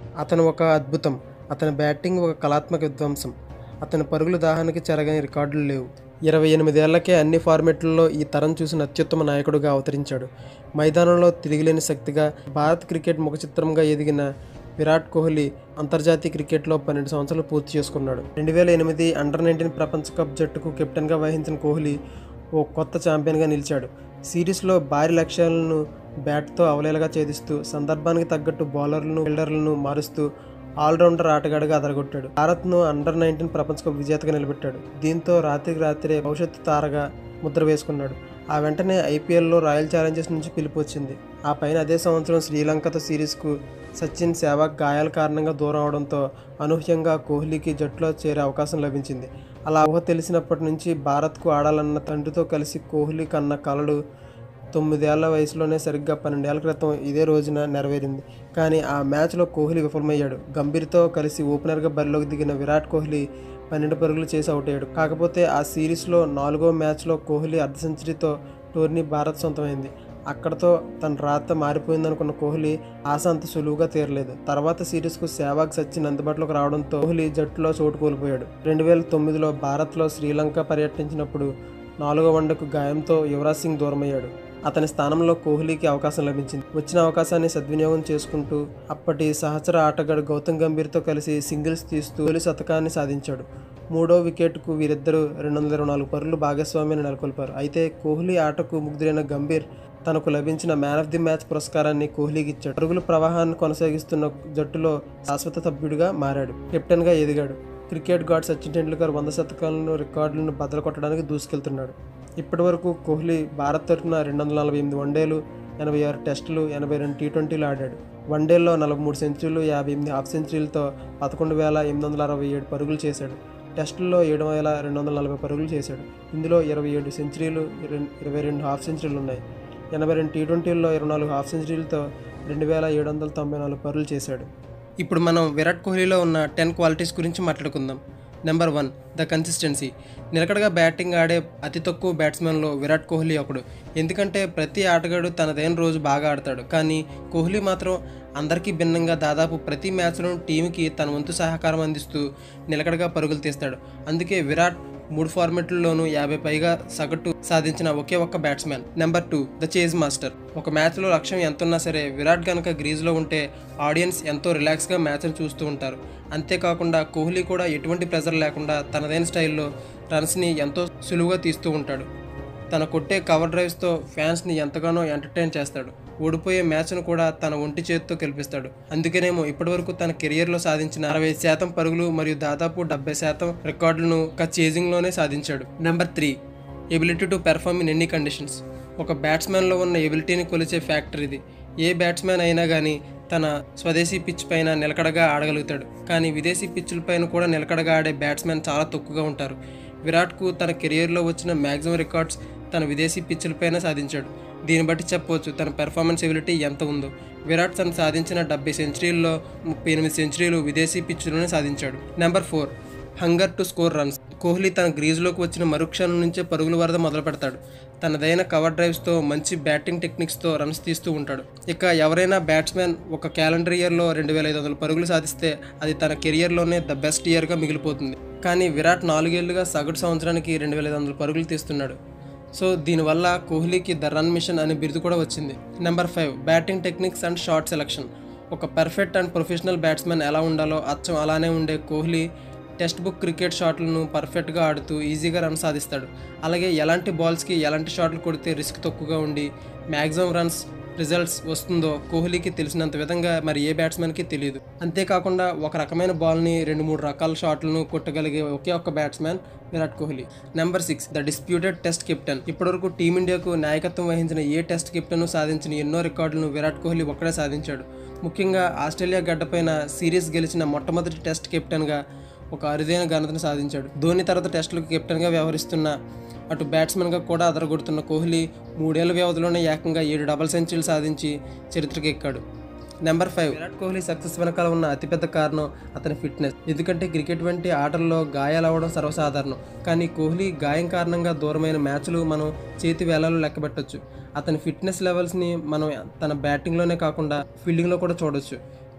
అతను ఒక అద్భుతం అతని బ్యాటింగ్ ఒక కళాత్మక విధ్వంసం అతని పరుగుల దాహానికి చెరగని రికార్డులు లేవు ఇరవై ఎనిమిదేళ్లకే అన్ని ఫార్మెట్లలో ఈ తరం చూసిన అత్యుత్తమ నాయకుడిగా అవతరించాడు మైదానంలో తిరిగిలేని శక్తిగా భారత్ క్రికెట్ ముఖ చిత్రంగా ఎదిగిన విరాట్ కోహ్లీ అంతర్జాతీయ క్రికెట్లో పన్నెండు సంవత్సరాలు పూర్తి చేసుకున్నాడు రెండు వేల ఎనిమిది అండర్ నైన్టీన్ ప్రపంచ కప్ జట్టుకు కెప్టెన్గా వహించిన కోహ్లీ ఓ కొత్త ఛాంపియన్గా నిలిచాడు సిరీస్లో భారీ లక్ష్యాలను బ్యాట్తో అవలేలగా ఛేదిస్తూ సందర్భానికి తగ్గట్టు బౌలర్లను ఫీల్డర్లను మారుస్తూ ఆల్రౌండర్ ఆటగాడిగా అదరగొట్టాడు భారత్ను అండర్ నైన్టీన్ ప్రపంచ కప్ విజేతగా నిలబెట్టాడు దీంతో రాత్రికి రాత్రే భవిష్యత్తు తారగా ముద్ర వేసుకున్నాడు ఆ వెంటనే ఐపీఎల్లో రాయల్ ఛాలెంజర్స్ నుంచి పిలుపు వచ్చింది ఆ పైన అదే సంవత్సరం శ్రీలంకతో సిరీస్కు సచిన్ సేవాగ్ గాయాల కారణంగా దూరం అవడంతో అనూహ్యంగా కోహ్లీకి జట్టులో చేరే అవకాశం లభించింది అలా ఊహ తెలిసినప్పటి నుంచి భారత్కు ఆడాలన్న తండ్రితో కలిసి కోహ్లీ కన్న కలలు తొమ్మిదేళ్ల వయసులోనే సరిగ్గా పన్నెండేళ్ల క్రితం ఇదే రోజున నెరవేరింది కానీ ఆ మ్యాచ్లో కోహ్లీ విఫలమయ్యాడు గంభీర్తో కలిసి ఓపెనర్గా బరిలోకి దిగిన విరాట్ కోహ్లీ పన్నెండు పరుగులు చేసి అవుట్ అయ్యాడు కాకపోతే ఆ సిరీస్లో నాలుగో మ్యాచ్లో కోహ్లీ అర్ధ సెంచరీతో టోర్నీ భారత్ సొంతమైంది అక్కడతో తన రాత మారిపోయిందనుకున్న కోహ్లీ ఆశ అంత సులువుగా తీరలేదు తర్వాత సిరీస్కు సేవాగ్ సచిన్ అందుబాటులోకి రావడంతో కోహ్లీ జట్టులో చోటు కోల్పోయాడు రెండు వేల తొమ్మిదిలో భారత్లో శ్రీలంక పర్యటించినప్పుడు నాలుగో వన్డేకు గాయంతో యువరాజ్ సింగ్ దూరమయ్యాడు అతని స్థానంలో కోహ్లీకి అవకాశం లభించింది వచ్చిన అవకాశాన్ని సద్వినియోగం చేసుకుంటూ అప్పటి సహచర ఆటగాడు గౌతమ్ గంభీర్తో కలిసి సింగిల్స్ తీస్తూ తొలి శతకాన్ని సాధించాడు మూడో వికెట్కు వీరిద్దరూ రెండు వందల ఇరవై నాలుగు పరుగులు భాగస్వామ్యాన్ని నెలకొల్పారు అయితే కోహ్లీ ఆటకు ముగ్ధులైన గంభీర్ తనకు లభించిన మ్యాన్ ఆఫ్ ది మ్యాచ్ పురస్కారాన్ని కోహ్లీకి ఇచ్చాడు పరుగుల ప్రవాహాన్ని కొనసాగిస్తున్న జట్టులో శాశ్వత సభ్యుడిగా మారాడు కెప్టెన్గా ఎదిగాడు క్రికెట్ గాడ్ సచిన్ టెండూల్కర్ వంద శతకాలను రికార్డులను బద్దలు కొట్టడానికి దూసుకెళ్తున్నాడు ఇప్పటివరకు కోహ్లీ భారత్ తరఫున రెండు వందల నలభై ఎనిమిది వన్డేలు ఎనభై ఆరు టెస్టులు ఎనభై రెండు టీ ట్వంటీలు ఆడాడు వన్డేల్లో నలభై మూడు సెంచరీలు యాభై ఎనిమిది హాఫ్ సెంచరీలతో పదకొండు వేల ఎనిమిది వందల అరవై ఏడు పరుగులు చేశాడు టెస్టుల్లో ఏడు వేల రెండు వందల నలభై పరుగులు చేశాడు ఇందులో ఇరవై ఏడు సెంచరీలు ఇరవై- ఇరవై రెండు హాఫ్ సెంచరీలు ఉన్నాయి ఎనభై రెండు టీ ట్వంటీల్లో ఇరవై నాలుగు హాఫ్ సెంచరీలతో రెండు వేల ఏడు వందల తొంభై నాలుగు పరుగులు చేశాడు ఇప్పుడు మనం విరాట్ కోహ్లీలో ఉన్న టెన్ క్వాలిటీస్ గురించి మాట్లాడుకుందాం నెంబర్ వన్ ద కన్సిస్టెన్సీ నిలకడగా బ్యాటింగ్ ఆడే అతి తక్కువ బ్యాట్స్మెన్లో విరాట్ కోహ్లీ ఒకడు ఎందుకంటే ప్రతి ఆటగాడు తనదైన రోజు బాగా ఆడతాడు కానీ కోహ్లీ మాత్రం అందరికీ భిన్నంగా దాదాపు ప్రతి మ్యాచ్లో టీంకి తన వంతు సహకారం అందిస్తూ నిలకడగా పరుగులు తీస్తాడు అందుకే విరాట్ మూడు ఫార్మెట్లలోనూ యాభై పైగా సగటు సాధించిన ఒకే ఒక్క batsmen number two the chase master ఒక మ్యాచ్లో లక్ష్యం ఎంతున్నా సరే విరాట్ కనుక గ్రీజ్లో ఉంటే ఆడియన్స్ ఎంతో రిలాక్స్గా మ్యాచ్ని చూస్తూ ఉంటారు అంతేకాకుండా కోహ్లీ కూడా ఎటువంటి ప్రెజర్ లేకుండా తనదైన స్టైల్లో రన్స్ని ఎంతో సులువుగా తీస్తూ ఉంటాడు తన కొట్టే కవర్ డ్రైవ్స్తో ఫ్యాన్స్ని ఎంతగానో ఎంటర్టైన్ చేస్తాడు ఓడిపోయే మ్యాచ్ను కూడా తన ఒంటి చేతితో గెలిపిస్తాడు అందుకనేమో ఇప్పటివరకు తన కెరియర్లో సాధించిన అరవై శాతం పరుగులు మరియు దాదాపు డెబ్బై శాతం రికార్డులను ఒక చేజింగ్లోనే సాధించాడు number three ability to perform in any conditions ఒక బ్యాట్స్మెన్లో ఉన్న ఎబిలిటీని కొలిచే ఫ్యాక్టర్ ఇది ఏ బ్యాట్స్మెన్ అయినా కానీ తన స్వదేశీ పిచ్ పైన నిలకడగా ఆడగలుగుతాడు కానీ విదేశీ పిచ్చుల పైన కూడా నిలకడగా ఆడే బ్యాట్స్మెన్ చాలా తక్కువగా ఉంటారు విరాట్కు తన కెరియర్లో వచ్చిన మ్యాక్సిమం రికార్డ్స్ తన విదేశీ పిచ్చులపైన సాధించాడు దీన్ని బట్టి చెప్పవచ్చు తన పెర్ఫార్మెన్స్ ఎబిలిటీ ఎంత ఉందో విరాట్ తను సాధించిన డెబ్బై సెంచరీల్లో ముప్పై ఎనిమిది సెంచరీలు విదేశీ పిచ్చులోనే సాధించాడు number four hunger to score runs Kohli తన గ్రీజ్లోకి వచ్చిన మరుక్షణం నుంచే పరుగుల వరద మొదలు పెడతాడు తనదైన కవర్ డ్రైవ్స్తో మంచి బ్యాటింగ్ టెక్నిక్స్తో రన్స్ తీస్తూ ఉంటాడు ఇక ఎవరైనా బ్యాట్స్మెన్ ఒక క్యాలెండర్ ఇయర్లో రెండు వేల ఐదు వందల పరుగులు సాధిస్తే అది తన కెరియర్లోనే ద బెస్ట్ ఇయర్గా మిగిలిపోతుంది కానీ విరాట్ నాలుగేళ్లుగా సగటు సంవత్సరానికి రెండు వేల ఐదు వందల పరుగులు తీస్తున్నాడు సో దీనివల్ల కోహ్లీకి ద రన్ మిషన్ అనే బిరుదు కూడా వచ్చింది number five batting techniques and shot selection ఒక పర్ఫెక్ట్ అండ్ ప్రొఫెషనల్ బ్యాట్స్మెన్ ఎలా ఉండాలో అచ్చం అలానే ఉండే కోహ్లీ టెక్స్ట్ బుక్ క్రికెట్ షాట్లను పర్ఫెక్ట్గా ఆడుతూ ఈజీగా రన్ సాధిస్తాడు అలాగే ఎలాంటి బాల్స్కి ఎలాంటి షాట్లు కొడితే రిస్క్ తక్కువగా ఉండి మ్యాక్సిమం రన్స్ రిజల్ట్స్ వస్తుందో కోహ్లీకి తెలిసినంత విధంగా మరి ఏ బ్యాట్స్మెన్కి తెలియదు అంతేకాకుండా ఒక రకమైన బాల్ని రెండు మూడు రకాల షాట్లను కొట్టగలిగే ఒకే ఒక్క batsmen Virat Kohli number six the disputed test captain ఇప్పటివరకు టీమిండియాకు నాయకత్వం వహించిన ఏ టెస్ట్ కెప్టెన్ సాధించిన ఎన్నో రికార్డులను విరాట్ కోహ్లీ ఒక్కడే సాధించాడు ముఖ్యంగా ఆస్ట్రేలియా గడ్డపైన సిరీస్ గెలిచిన మొట్టమొదటి టెస్ట్ కెప్టెన్గా ఒక అరుదైన ఘనతను సాధించాడు ధోని తర్వాత టెస్టులకు కెప్టెన్గా వ్యవహరిస్తున్న అటు బ్యాట్స్మెన్గా కూడా అదరగొడుతున్న కోహ్లీ మూడేళ్ల వ్యవధిలోనే ఏకంగా ఏడు డబల్ సెంచరీలు సాధించి చరిత్రకి ఎక్కాడు number five Virat Kohli success వెనకాల ఉన్న అతిపెద్ద కారణం అతని ఫిట్నెస్ ఎందుకంటే క్రికెట్ వంటి ఆటల్లో గాయాలు అవ్వడం సర్వసాధారణం కానీ కోహ్లీ గాయం కారణంగా దూరమైన మ్యాచ్లు మనం చేతి వేలాలు లెక్కబెట్టొచ్చు అతని ఫిట్నెస్ లెవెల్స్ని మనం తన బ్యాటింగ్లోనే కాకుండా ఫీల్డింగ్లో కూడా చూడొచ్చు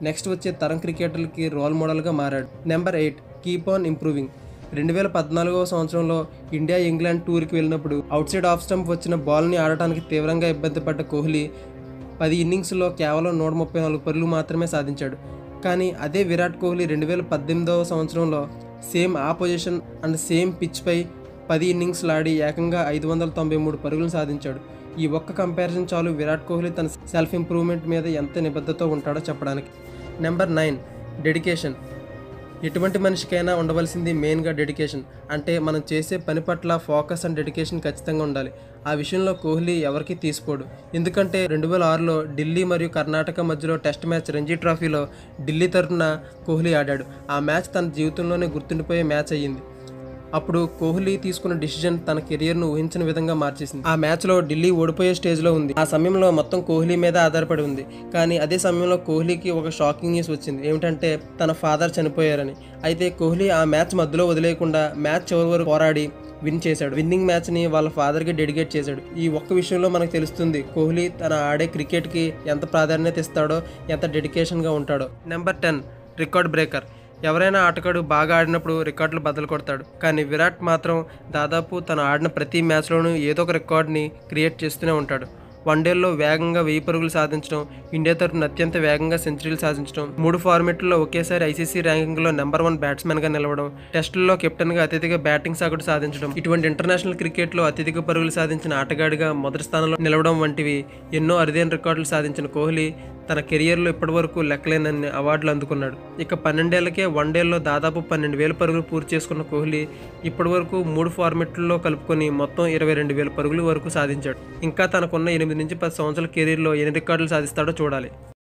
నెక్స్ట్ వచ్చే తరం క్రికెటర్లకి రోల్ మోడల్గా మారాడు number eight keep on improving రెండు వేల పద్నాలుగవ సంవత్సరంలో ఇండియా ఇంగ్లాండ్ టూర్కి వెళ్ళినప్పుడు అవుట్ సైడ్ ఆఫ్ స్టంప్ వచ్చిన బాల్ని ఆడటానికి తీవ్రంగా ఇబ్బంది పడ్డ కోహ్లీ పది ఇన్నింగ్స్లో కేవలం నూట ముప్పై నాలుగు పరుగులు మాత్రమే సాధించాడు కానీ అదే విరాట్ కోహ్లీ రెండు వేల పద్దెనిమిదవ సంవత్సరంలో సేమ్ ఆ పొజిషన్ అండ్ సేమ్ పిచ్పై పది ఇన్నింగ్స్లు ఆడి ఏకంగా ఐదు వందల తొంభై మూడు పరుగులు సాధించాడు ఈ ఒక్క కంపారిజన్ చాలు విరాట్ కోహ్లీ తన సెల్ఫ్ ఇంప్రూవ్మెంట్ మీద ఎంత నిబద్ధతో ఉంటాడో చెప్పడానికి నెంబర్ నైన్ డెడికేషన్ ఎటువంటి మనిషికైనా ఉండవలసింది మెయిన్గా డెడికేషన్ అంటే మనం చేసే పని పట్ల ఫోకస్ అండ్ డెడికేషన్ ఖచ్చితంగా ఉండాలి ఆ విషయంలో కోహ్లీ ఎవరికీ తీసుకోడు ఎందుకంటే రెండు వేల ఆరులో ఢిల్లీ మరియు కర్ణాటక మధ్యలో టెస్ట్ మ్యాచ్ రంజీ ట్రోఫీలో ఢిల్లీ తరఫున కోహ్లీ ఆడాడు ఆ మ్యాచ్ తన జీవితంలోనే గుర్తుండిపోయే మ్యాచ్ అయ్యింది అప్పుడు కోహ్లీ తీసుకున్న డిసిజన్ తన కెరియర్ను ఊహించిన విధంగా మార్చేసింది ఆ మ్యాచ్లో ఢిల్లీ ఓడిపోయే స్టేజ్లో ఉంది ఆ సమయంలో మొత్తం కోహ్లీ మీద ఆధారపడి ఉంది కానీ అదే సమయంలో కోహ్లీకి ఒక షాకింగ్ న్యూస్ వచ్చింది ఏమిటంటే తన ఫాదర్ చనిపోయారని అయితే కోహ్లీ ఆ మ్యాచ్ మధ్యలో వదిలేయకుండా మ్యాచ్ చివరి వరకు పోరాడి విన్ చేశాడు విన్నింగ్ మ్యాచ్ని వాళ్ళ ఫాదర్కి డెడికేట్ చేశాడు ఈ ఒక్క విషయంలో మనకు తెలుస్తుంది కోహ్లీ తన ఆడే క్రికెట్కి ఎంత ప్రాధాన్యత ఇస్తాడో ఎంత డెడికేషన్గా ఉంటాడో నెంబర్ టెన్ రికార్డ్ బ్రేకర్ ఎవరైనా ఆటగాడు బాగా ఆడినప్పుడు రికార్డులు బద్దలు కొడతాడు కానీ విరాట్ మాత్రం దాదాపు తను ఆడిన ప్రతి మ్యాచ్లోనూ ఏదో ఒక రికార్డ్ని క్రియేట్ చేస్తూనే ఉంటాడు వన్డేల్లో వేగంగా వెయ్యి పరుగులు సాధించడం ఇండియా తరఫున అత్యంత వేగంగా సెంచరీలు సాధించడం మూడు ఫార్మెట్లలో ఒకేసారి ఐసీసీ ర్యాంకింగ్లో నెంబర్ వన్ బ్యాట్స్మెన్గా నిలవడం టెస్టుల్లో కెప్టెన్గా అత్యధిక బ్యాటింగ్ సాగుడు సాధించడం ఇటువంటి ఇంటర్నేషనల్ క్రికెట్లో అత్యధిక పరుగులు సాధించిన ఆటగాడిగా మొదటి స్థానంలో నిలవడం వంటివి ఎన్నో అరుదైన రికార్డులు సాధించిన కోహ్లీ తన కెరియర్లో ఇప్పటివరకు లెక్కలేనన్ని అవార్డులు అందుకున్నాడు ఇక పన్నెండేళ్లకే వన్డేల్లో దాదాపు పన్నెండు వేల పరుగులు పూర్తి చేసుకున్న కోహ్లీ ఇప్పటివరకు మూడు ఫార్మెట్లలో కలుపుకొని మొత్తం ఇరవై రెండు వేల పరుగుల వరకు సాధించాడు ఇంకా తనకున్న ఎనిమిది నుంచి పది సంవత్సరాల కెరీర్లో ఎన్ని రికార్డులు సాధిస్తాడో చూడాలి